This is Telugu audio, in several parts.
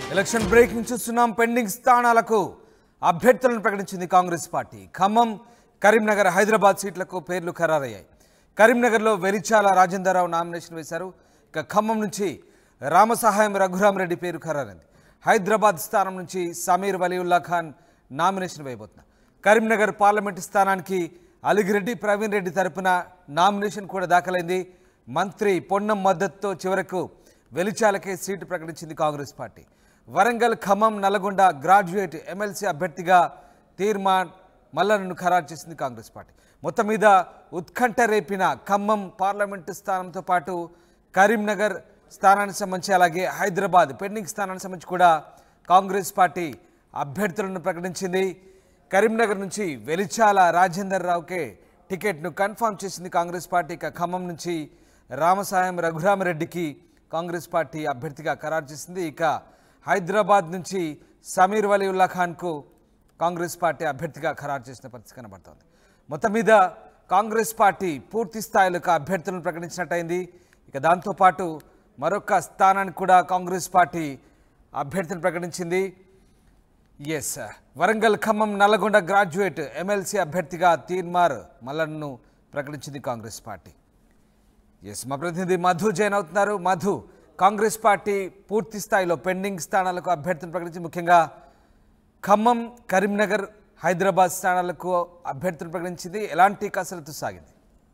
ఎలక్షన్ బ్రేకింగ్ చూస్తున్నాం పెండింగ్ స్థానాలకు అభ్యర్థులను ప్రకటించింది కాంగ్రెస్ పార్టీ ఖమ్మం కరీంనగర్ హైదరాబాద్ సీట్లకు పేర్లు ఖరారయ్యాయి కరీంనగర్లో వెలిచాల రాజేంద్రరావు నామినేషన్ వేశారు ఇక ఖమ్మం నుంచి రామసహాయం రఘురామరెడ్డి పేరు ఖరారైంది హైదరాబాద్ స్థానం నుంచి సమీర్ వలీవుల్లా ఖాన్ నామినేషన్ వేయబోతున్నారు కరీంనగర్ పార్లమెంటు స్థానానికి అలిగిరెడ్డి ప్రవీణ్ రెడ్డి తరపున నామినేషన్ కూడా దాఖలైంది మంత్రి పొన్నం మద్దతుతో చివరకు వెలిచాలకే సీటు ప్రకటించింది Congress party Warangal Khammam Nalgonda graduate MLC అభ్యర్థిగా తీర్మాన్ మల్లనను ఖరారు చేసింది కాంగ్రెస్ పార్టీ మొత్తం మీద ఉత్కంఠ రేపిన ఖమ్మం పార్లమెంటు స్థానంతో పాటు కరీంనగర్ స్థానానికి సంబంధించి అలాగే హైదరాబాద్ పెండింగ్ స్థానానికి సంబంధించి కూడా కాంగ్రెస్ పార్టీ అభ్యర్థులను ప్రకటించింది కరీంనగర్ నుంచి వెలిచాల రాజేందర్ రావుకే టికెట్ను కన్ఫర్మ్ చేసింది కాంగ్రెస్ పార్టీ ఇక ఖమ్మం నుంచి రామసాయం రఘురామరెడ్డికి కాంగ్రెస్ పార్టీ అభ్యర్థిగా ఖరారు చేసింది ఇక హైదరాబాద్ నుంచి సమీర్ వలీవుల్లా ఖాన్కు కాంగ్రెస్ పార్టీ అభ్యర్థిగా ఖరారు చేసిన పరిస్థితి కనబడుతోంది మొత్తం మీద కాంగ్రెస్ పార్టీ పూర్తి స్థాయిలో ఒక అభ్యర్థులను ప్రకటించినట్టయింది ఇక దాంతోపాటు మరొక స్థానానికి కూడా కాంగ్రెస్ పార్టీ అభ్యర్థిని ప్రకటించింది yes Warangal Khammam Nalgonda graduate MLC అభ్యర్థిగా తీర్మార్ మల్లన్ను ప్రకటించింది కాంగ్రెస్ పార్టీ ఎస్ మా ప్రతినిధి మధు జైన్ అవుతున్నారు మధు కాంగ్రెస్ పార్టీ పూర్తి స్థాయిలో పెండింగ్ స్థానాలకు అభ్యర్థిని ప్రకటించి ముఖ్యంగా ఖమ్మం కరీంనగర్ హైదరాబాద్ స్థానాలకు అభ్యర్థులు ప్రకటించింది ఎలాంటి కసరత్తు సాగింది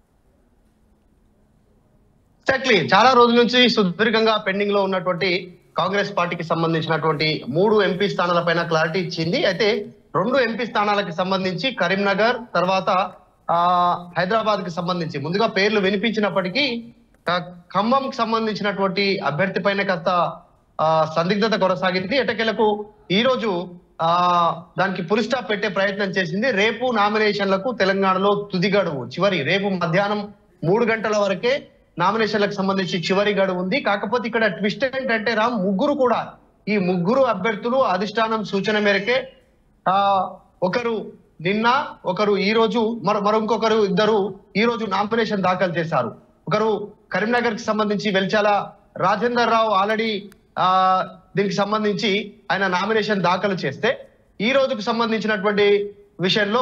ఎగ్జాక్ట్లీ చాలా రోజుల నుంచి సుదీర్ఘంగా పెండింగ్ లో ఉన్నటువంటి కాంగ్రెస్ పార్టీకి సంబంధించినటువంటి మూడు ఎంపీ స్థానాలపైన క్లారిటీ ఇచ్చింది అయితే రెండు ఎంపీ స్థానాలకు సంబంధించి కరీంనగర్ తర్వాత ఆ హైదరాబాద్ కి సంబంధించి ముందుగా పేర్లు వినిపించినప్పటికీ ఆ, ఖమ్మంకి సంబంధించినటువంటి అభ్యర్థి పైన కాస్త ఆ, సందిగ్ధత కొనసాగింది ఎటకెలకు ఈ రోజు ఆ దానికి పులి స్టాప్ పెట్టే ప్రయత్నం చేసింది రేపు నామినేషన్లకు తెలంగాణలో తుది గడువు చివరి రేపు మధ్యాహ్నం మూడు గంటల వరకే నామినేషన్లకు సంబంధించి చివరి గడువు ఉంది కాకపోతే ఇక్కడ ట్విస్ట్ ఏంటంటే రామ్ ముగ్గురు కూడా ఈ ముగ్గురు అభ్యర్థులు అధిష్టానం సూచన మేరకే ఆ ఒకరు నిన్న ఒకరు ఈ రోజు మరో మరో ఇంకొకరు ఇద్దరు ఈ రోజు నామినేషన్ దాఖలు చేశారు ఒకరు కరీంనగర్ కి సంబంధించి వెల్చాల రాజేందర్ రావు ఆల్రెడీ ఆ దీనికి సంబంధించి ఆయన నామినేషన్ దాఖలు చేస్తే ఈ రోజుకు సంబంధించినటువంటి విషయంలో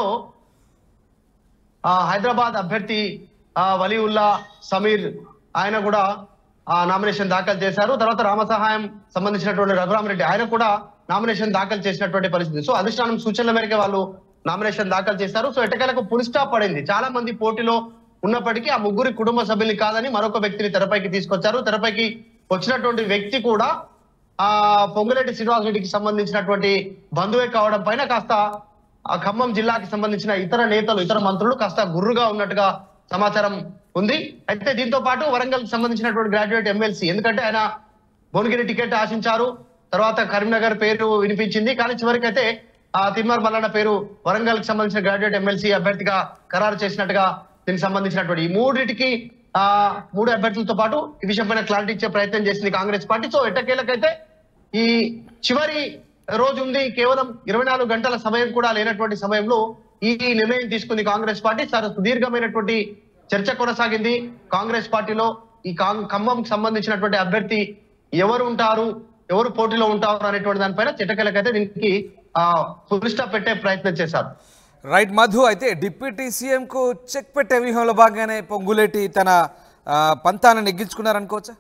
ఆ హైదరాబాద్ అభ్యర్థి ఆ వలీవుల్లా సమీర్ ఆయన కూడా ఆ నామినేషన్ దాఖలు చేశారు తర్వాత రామసహాయం సంబంధించినటువంటి రఘురామరెడ్డి ఆయన కూడా నామినేషన్ దాఖలు చేసినటువంటి పరిస్థితి సో అధిష్టానం సూచనల మేరకు వాళ్ళు నామినేషన్ దాఖలు చేశారు సో ఎటకేలకు పులి స్టాప్ పడింది చాలా మంది పోటీలో ఉన్నప్పటికీ ఆ ముగ్గురి కుటుంబ సభ్యులు కాదని మరొక వ్యక్తిని తెరపైకి తీసుకొచ్చారు తెరపైకి వచ్చినటువంటి వ్యక్తి కూడా ఆ పొంగులేటి శ్రీనివాస్ రెడ్డికి సంబంధించినటువంటి బంధువే కావడం పైన కాస్త ఆ ఖమ్మం జిల్లాకి సంబంధించిన ఇతర నేతలు ఇతర మంత్రులు కాస్త గుర్రుగా ఉన్నట్టుగా సమాచారం ఉంది అయితే దీంతో పాటు వరంగల్ సంబంధించినటువంటి గ్రాడ్యుయేట్ ఎమ్మెల్సీ ఎందుకంటే ఆయన భువనగిరి టికెట్ ఆశించారు తర్వాత కరీంనగర్ పేరు వినిపించింది కానీ చివరికైతే ఆ తిమ్మర్ మల్లన్న పేరు వరంగల్ కి సంబంధించిన గ్రాడ్యుయేట్ ఎమ్మెల్సీ అభ్యర్థిగా ఖరారు చేసినట్టుగా దీనికి సంబంధించినటువంటి ఈ మూడింటికి ఆ మూడు అభ్యర్థులతో పాటు ఈ విషయం పైన క్లారిటీ ఇచ్చే ప్రయత్నం చేసింది కాంగ్రెస్ పార్టీ సో ఎట్టకేలకైతే ఈ చివరి రోజు ఉంది కేవలం ఇరవై నాలుగు గంటల సమయం కూడా లేనటువంటి సమయంలో ఈ నిర్ణయం తీసుకుంది కాంగ్రెస్ పార్టీ చాలా సుదీర్ఘమైనటువంటి చర్చ కొనసాగింది కాంగ్రెస్ పార్టీలో ఈ కాం- ఖమ్మంకి సంబంధించినటువంటి అభ్యర్థి ఎవరు ఉంటారు ఎవరు పోటీలో ఉంటారు అనేటువంటి దానిపైన చిట్టకెలకైతే దీనికి ఆ ఫుల్ స్టాప్ పెట్టే ప్రయత్నం చేశారు రైట్ మధు అయితే డిప్యూటీ సీఎంకు చెక్ పెట్టే వ్యూహంలో భాగంగానే పొంగులేటి తన ఆ, పంతాన్ని నెగ్గించుకున్నారనుకోవచ్చా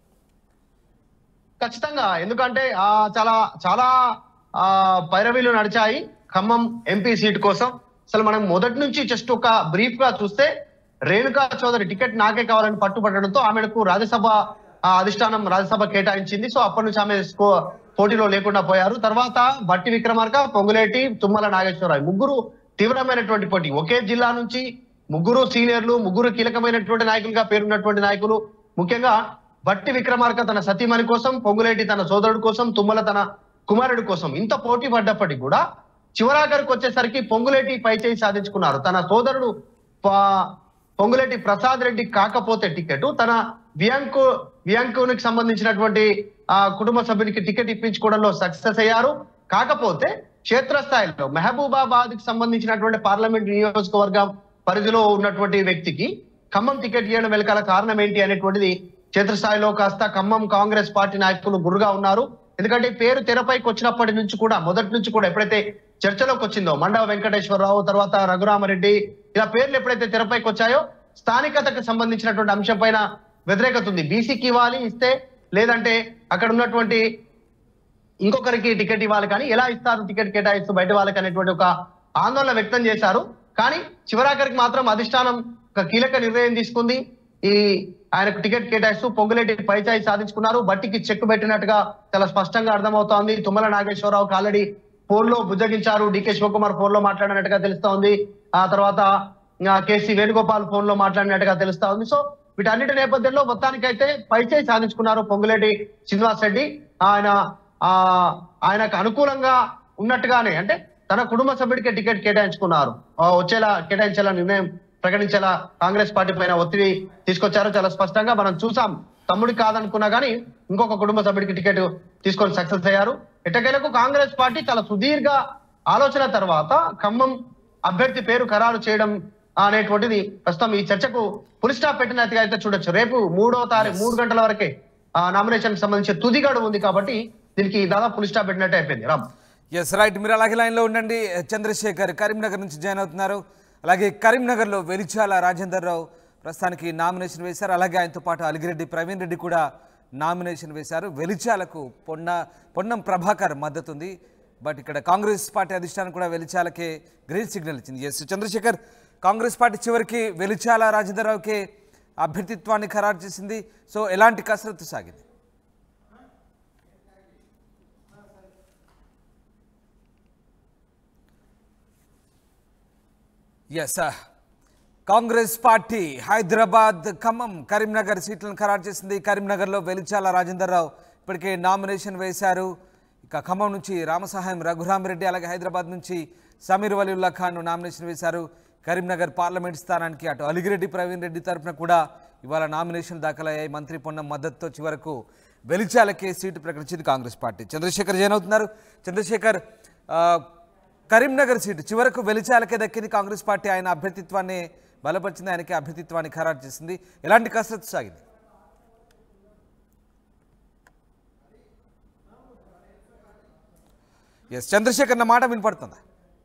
ఖచ్చితంగా ఎందుకంటే ఆ చాలా చాలా ఆ పైరవీలు నడిచాయి ఖమ్మం ఎంపీ సీట్ కోసం అసలు మనం మొదటి నుంచి జస్ట్ ఒక బ్రీఫ్ గా చూస్తే రేణుకా చౌదరి టికెట్ నాకే కావాలని పట్టుబట్టడంతో ఆమెకు రాజ్యసభ ఆ, అధిష్టానం రాజ్యసభ కేటాయించింది సో అప్పటి నుంచి ఆమె స్కో- పోటీలో లేకుండా పోయారు తర్వాత బట్టి విక్రమార్క పొంగులేటి తుమ్మల నాగేశ్వరరావు ముగ్గురు తీవ్రమైనటువంటి పోటీ ఒకే జిల్లా నుంచి ముగ్గురు సీనియర్లు ముగ్గురు కీలకమైనటువంటి నాయకులుగా పేరున్నటువంటి నాయకులు ముఖ్యంగా బట్టి విక్రమార్క తన సతీమణి కోసం పొంగులేటి తన సోదరుడు కోసం తుమ్మల తన కుమారుడి కోసం ఇంత పోటీ పడ్డప్పటికీ కూడా చివరాఖరికి వచ్చేసరికి పొంగులేటి పైచేయి సాధించుకున్నారు తన సోదరుడు ప- పొంగులేటి ప్రసాద్ రెడ్డి కాకపోతే టికెట్ తన వియాంకు వియాంకునికి సంబంధించినటువంటి ఆ కుటుంబ సభ్యునికి టికెట్ ఇప్పించుకోవడంలో సక్సెస్ అయ్యారు కాకపోతే క్షేత్రస్థాయిలో మెహబూబాబాద్ కి సంబంధించినటువంటి పార్లమెంట్ నియోజకవర్గం పరిధిలో ఉన్నటువంటి వ్యక్తికి ఖమ్మం టికెట్ ఇవ్వడం వెనకాల కారణం ఏంటి అనేటువంటిది క్షేత్రస్థాయిలో కాస్త ఖమ్మం కాంగ్రెస్ పార్టీ నాయకులు గురుగా ఉన్నారు ఎందుకంటే ఈ పేరు తెరపైకి వచ్చినప్పటి నుంచి కూడా మొదటి నుంచి కూడా ఎప్పుడైతే చర్చలోకి వచ్చిందో మండవ వెంకటేశ్వరరావు తర్వాత రఘురామరెడ్డి ఇలా పేర్లు ఎప్పుడైతే తెరపైకి వచ్చాయో స్థానికతకు సంబంధించినటువంటి అంశం పైన వ్యతిరేకత ఉంది బీసీకి ఇవ్వాలి ఇస్తే లేదంటే అక్కడ ఉన్నటువంటి ఇంకొకరికి టికెట్ ఇవ్వాలి కానీ ఎలా ఇస్తారు టికెట్ కేటాయిస్తూ బయట వాళ్ళకి అనేటువంటి ఒక ఆందోళన వ్యక్తం చేశారు కానీ చివరాఖరికి మాత్రం అధిష్టానం ఒక కీలక నిర్ణయం తీసుకుంది ఈ ఆయనకు టికెట్ కేటాయిస్తూ పొంగులేటి పైచాయి సాధించుకున్నారు బట్టికి చెక్ పెట్టినట్టుగా చాలా స్పష్టంగా అర్థమవుతోంది తుమ్మల నాగేశ్వరరావుకి ఆల్రెడీ ఫోన్ లో బుజ్జగించారు డికే శివకుమార్ ఫోన్ లో మాట్లాడినట్టుగా తెలుస్తోంది ఆ తర్వాత ఆ, కేసీ వేణుగోపాల్ ఫోన్ లో మాట్లాడినట్టుగా తెలుస్తా ఉంది సో వీటన్నిటి నేపథ్యంలో మొత్తానికైతే పైచేయి సాధించుకున్నారు పొంగులేటి శ్రీనివాస్ రెడ్డి ఆయన ఆ ఆయనకు అనుకూలంగా ఉన్నట్టుగానే అంటే తన కుటుంబ సభ్యుడికి టికెట్ కేటాయించుకున్నారు ఆ, వచ్చేలా కేటాయించేలా నిర్ణయం ప్రకటించేలా కాంగ్రెస్ పార్టీ పైన ఒత్తిడి తీసుకొచ్చారు చాలా స్పష్టంగా మనం చూసాం తమ్ముడికి కాదనుకున్నా కానీ ఇంకొక కుటుంబ సభ్యుడికి టికెట్ తీసుకొని సక్సెస్ అయ్యారు ఎట్టకేలకు కాంగ్రెస్ పార్టీ చాలా సుదీర్ఘ ఆలోచన తర్వాత ఖమ్మం అభ్యర్థి పేరు ఖరారు చేయడం అనేటువంటిది ప్రస్తుతం ఈ చర్చకు పులి స్టాప్ పెట్టినట్టుగా అయితే చూడొచ్చు రేపు మూడో తారీఖు మూడు గంటల వరకే నామినేషన్ సంబంధించి తుది గడువు ఉంది కాబట్టి దీనికి దాదాపు పులి స్టాప్ పెట్టినట్టు అయిపోయింది రామ్ ఎస్ రైట్ మీరు అలాగే లైన్లో ఉండండి చంద్రశేఖర్ కరీంనగర్ నుంచి జాయిన్ అవుతున్నారు అలాగే కరీంనగర్లో వెలిచాల రాజేందర్ రావు ప్రస్తుతానికి నామినేషన్ వేశారు అలాగే ఆయనతో పాటు అలిగిరెడ్డి ప్రవీణ్ రెడ్డి కూడా నామినేషన్ వేశారు వెలిచాలకు పొన్న పొన్నం ప్రభాకర్ మద్దతు ఉంది బట్ ఇక్కడ కాంగ్రెస్ పార్టీ అధిష్టానం కూడా వెలిచాలకే గ్రీన్ సిగ్నల్ ఇచ్చింది ఎస్ చంద్రశేఖర్ కాంగ్రెస్ పార్టీ చివరికి వెలిచాల రాజేందర్ రావుకే అభ్యర్థిత్వాన్ని ఖరారు చేసింది సో ఎలాంటి కసరత్తు సాగింది ఎస్ కాంగ్రెస్ పార్టీ హైదరాబాద్ ఖమ్మం కరీంనగర్ సీట్లను ఖరారు చేసింది కరీంనగర్లో వెలిచాల రాజేందర్ రావు ఇప్పటికే నామినేషన్ వేశారు ఇక ఖమ్మం నుంచి రామసహాయం రఘురామిరెడ్డి అలాగే హైదరాబాద్ నుంచి సమీర్ వలీవుల్లా ఖాన్ నామినేషన్ వేశారు కరీంనగర్ పార్లమెంట్ స్థానానికి అటు అలిగిరెడ్డి ప్రవీణ్ రెడ్డి తరఫున కూడా ఇవాళ నామినేషన్ దాఖలయ్యాయి మంత్రి పొన్నం మద్దతుతో చివరకు వెలిచాలకే సీటు ప్రకటించింది కాంగ్రెస్ పార్టీ చంద్రశేఖర్ జైన్ అవుతున్నారు చంద్రశేఖర్ ఆ, కరీంనగర్ సీటు చివరకు వెలిచాలకే దక్కింది కాంగ్రెస్ పార్టీ ఆయన అభ్యర్థిత్వాన్ని బలపరిచింది ఆయనకి అభ్యర్థిత్వాన్ని ఖరారు చేసింది ఎలాంటి కసరత్తు సాగింది ఎస్ చంద్రశేఖర్ నా మాట వినపడుతుందా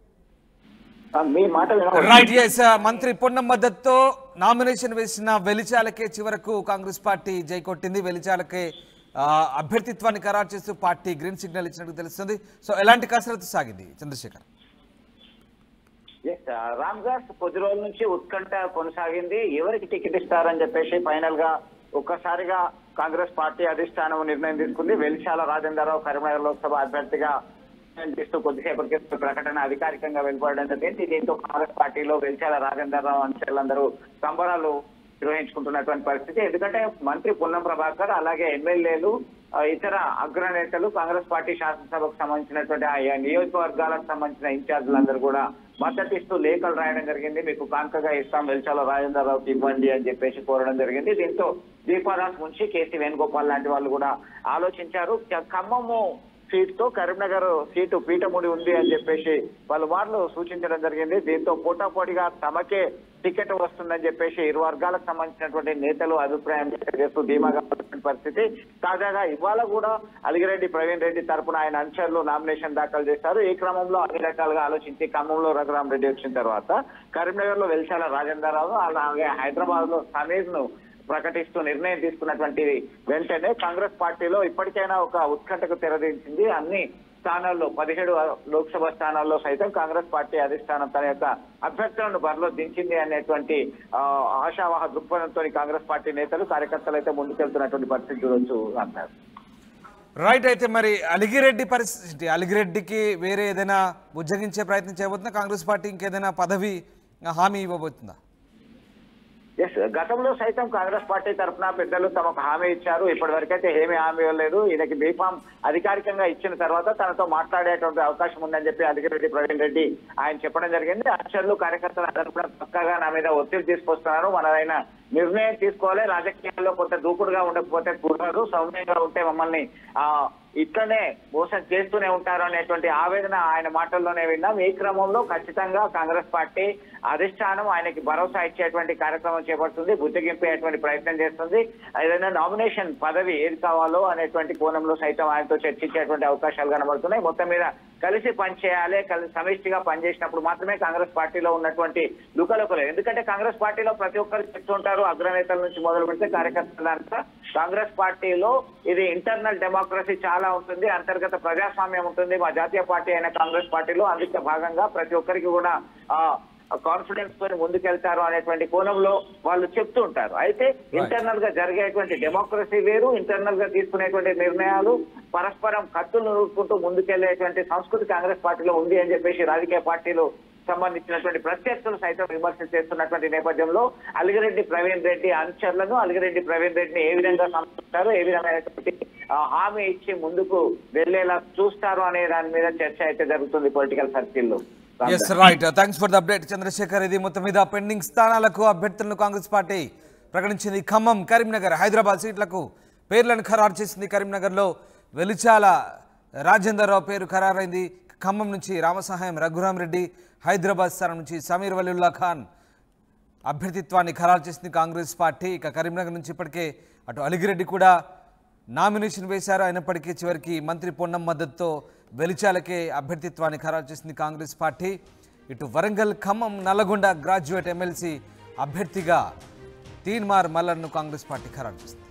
ఆ, మీ మాట వినబడుతుంది. రైట్ ఎస్ మంత్రి పొన్నం మద్దతుతో నామినేషన్ వేసిన వెలిచాలకే చివరకు కాంగ్రెస్ పార్టీ జై కొట్టింది వెలిచాలకే ఆ, అభ్యర్థిత్వాన్ని ఖరారు చేస్తూ పార్టీ గ్రీన్ సిగ్నల్ ఇచ్చినట్టు తెలుస్తుంది సో ఎలాంటి కసరత్తు సాగింది చంద్రశేఖర్ Yes, ఆ, రామ్ గాస్ కొద్ది రోజుల నుంచి ఉత్కంఠ కొనసాగింది ఎవరికి టికెట్ ఇస్తారని చెప్పేసి ఫైనల్ గా ఒక్కసారిగా కాంగ్రెస్ పార్టీ అధిష్టానం నిర్ణయం తీసుకుంది వెలిశాల రాజేంద్రరావు కరీంనగర్ లోక్సభ అభ్యర్థిగా నిర్ణయం తీస్తూ కొద్దిసేపటి క్రితం ప్రకటన అధికారికంగా వెలువడడం జరిగింది దీంతో కాంగ్రెస్ పార్టీలో వెలిశాల రాజేంద్రరావు అనుచరులందరూ సంబరాలు నిర్వహించుకుంటున్నటువంటి పరిస్థితి ఎందుకంటే మంత్రి పొన్నం ప్రభాకర్ అలాగే ఎమ్మెల్యేలు ఆ, ఇతర అగ్రనేతలు కాంగ్రెస్ పార్టీ శాసనసభకు సంబంధించినటువంటి ఆ నియోజకవర్గాలకు సంబంధించిన ఇన్ఛార్జీలందరూ కూడా మద్దతిస్తూ లేఖలు రాయడం జరిగింది మీకు కాంకగా ఇస్తాం వెల్చాల రాజేంద్రరావుకి ఇవ్వండి అని చెప్పేసి కోరడం జరిగింది దీంతో దీపాదాస్ మున్షి కేసీ వేణుగోపాల్ లాంటి వాళ్ళు కూడా ఆలోచించారు క- ఖమ్మము సీట్ తో కరీంనగర్ సీటు పీఠముడి ఉంది అని చెప్పేసి వాళ్ళు వాళ్ళు సూచించడం జరిగింది దీంతో పోటాపోటీగా తమకే టికెట్ వస్తుందని చెప్పేసి ఇరు వర్గాలకు సంబంధించినటువంటి నేతలు అభిప్రాయం వ్యక్తం చేస్తూ ధీమాగా ఉన్నటువంటి పరిస్థితి తాజాగా ఇవాళ కూడా అలిగిరెడ్డి ప్రవీణ్ రెడ్డి తరపున ఆయన అనుచరులు నామినేషన్ దాఖలు చేశారు ఈ క్రమంలో అన్ని రకాలుగా ఆలోచించి ఖమ్మంలో రఘురామ్ రెడ్డి వచ్చిన తర్వాత కరీంనగర్ లో వెలిశాల రాజేంద్రరావు అలాగే హైదరాబాద్ లో సమీర్ ను ప్రకటిస్తూ నిర్ణయం తీసుకున్నటువంటి వెంటనే కాంగ్రెస్ పార్టీలో ఇప్పటికైనా ఒక ఉత్కంఠకు తెరదించింది అన్ని స్థానాల్లో పదిహేడు లోక్సభ స్థానాల్లో సైతం కాంగ్రెస్ పార్టీ అధిష్టానం తన యొక్క అభ్యర్థులను బరిలో దించింది అనేటువంటి ఆ, ఆశావాహ దృక్పథంతో కాంగ్రెస్ పార్టీ నేతలు కార్యకర్తలు అయితే ముందుకెళ్తున్నటువంటి పరిస్థితి చూడొచ్చు అంటారు రైట్ అయితే మరి అలిగిరెడ్డి పరిస్థితి అలిగిరెడ్డికి వేరే ఏదైనా ఉజ్జగించే ప్రయత్నం చేయబోతుందా కాంగ్రెస్ పార్టీ ఇంకేదైనా పదవి హామీ ఇవ్వబోతుందా ఎస్ గతంలో సైతం కాంగ్రెస్ పార్టీ తరఫున పెద్దలు తమకు హామీ ఇచ్చారు ఇప్పటి వరకైతే ఏమీ హామీ ఇవ్వలేదు ఈయనకి బీఫామ్ అధికారికంగా ఇచ్చిన తర్వాత తనతో మాట్లాడేటువంటి అవకాశం ఉందని చెప్పి అధికారెడ్డి ప్రవీణ్ రెడ్డి ఆయన చెప్పడం జరిగింది అక్షర్లు కార్యకర్తలు అందరూ కూడా పక్కగా నా మీద ఒత్తిడి తీసుకొస్తున్నారు మనదైన నిర్ణయం తీసుకోవాలి రాజకీయాల్లో కొంత దూకుడుగా ఉండకపోతే కుదరదు సౌమ్యంగా ఉంటే మమ్మల్ని ఆ ఇట్లనే మోసం చేస్తూనే ఉంటారు అనేటువంటి ఆవేదన ఆయన మాటల్లోనే విన్నాం ఈ క్రమంలో ఖచ్చితంగా కాంగ్రెస్ పార్టీ అధిష్టానం ఆయనకి భరోసా ఇచ్చేటువంటి కార్యక్రమం చేపడుతుంది బుద్ధిగింపేటువంటి ప్రయత్నం చేస్తుంది ఏదైనా నామినేషన్ పదవి ఏది కావాలో అనేటువంటి కోణంలో సైతం ఆయనతో చర్చించేటువంటి అవకాశాలు కనబడుతున్నాయి మొత్తం మీద కలిసి పనిచేయాలి కలిసి సమిష్టిగా పనిచేసినప్పుడు మాత్రమే కాంగ్రెస్ పార్టీలో ఉన్నటువంటి లుకలుకలు ఎందుకంటే కాంగ్రెస్ పార్టీలో ప్రతి ఒక్కరు చెప్తుంటారు అగ్రనేతల నుంచి మొదలు పెడితే కార్యకర్తల దాకా కాంగ్రెస్ పార్టీలో ఇది ఇంటర్నల్ డెమోక్రసీ చాలా ఉంటుంది అంతర్గత ప్రజాస్వామ్యం ఉంటుంది మా జాతీయ పార్టీ అయిన కాంగ్రెస్ పార్టీలో అందుకే భాగంగా ప్రతి ఒక్కరికి కూడా ఆ కాన్ఫిడెన్స్ తో ముందుకెళ్తారు అనేటువంటి కోణంలో వాళ్ళు చెప్తూ ఉంటారు అయితే ఇంటర్నల్ గా జరిగేటువంటి డెమోక్రసీ వేరు ఇంటర్నల్ గా తీసుకునేటువంటి నిర్ణయాలు పరస్పరం కత్తులు నూరుకుంటూ ముందుకెళ్లేటువంటి సంస్కృతి కాంగ్రెస్ పార్టీలో ఉంది అని చెప్పేసి రాజకీయ పార్టీలు సంబంధించినటువంటి ప్రత్యర్థులు సైతం విమర్శలు చేస్తున్నటువంటి నేపథ్యంలో అలిగిరెడ్డి ప్రవీణ్ రెడ్డి అనుచరులను అలిగిరెడ్డి ప్రవీణ్ రెడ్డిని ఏ విధంగా సంస్కృతారు ఏ విధమైనటువంటి ఆ, హామీ ఇచ్చి ముందుకు వెళ్లేలా చూస్తారు అనే దాని మీద చర్చ అయితే జరుగుతుంది పొలిటికల్ సర్కిల్లో yes right thanks for the update Chandrashekar ఇది మొత్తం మీద పెండింగ్ స్థానాలకు అభ్యర్థులను కాంగ్రెస్ పార్టీ ప్రకటించింది ఖమ్మం కరీంనగర్ హైదరాబాద్ సీట్లకు పేర్లను ఖరారు చేసింది కరీంనగర్లో వెలిచాల రాజేందర్ రావు పేరు ఖరారైంది ఖమ్మం నుంచి రామసహాయం రఘురాం రెడ్డి హైదరాబాద్ స్థానం నుంచి సమీర్ వలీవుల్లా ఖాన్ అభ్యర్థిత్వాన్ని ఖరారు చేసింది కాంగ్రెస్ పార్టీ ఇక కరీంనగర్ నుంచి ఇప్పటికే అటు అలిగిరెడ్డి కూడా నామినేషన్ వేశారు అయినప్పటికీ చివరికి మంత్రి పొన్నం మద్దతుతో వెలిచాలకే అభ్యర్థిత్వాన్ని ఖరారు చేసింది కాంగ్రెస్ పార్టీ ఇటు వరంగల్ ఖమ్మం నల్లగొండ గ్రాడ్యుయేట్ ఎమ్మెల్సీ అభ్యర్థిగా తీన్మార్ మల్లన్ను కాంగ్రెస్ పార్టీ ఖరారు చేసింది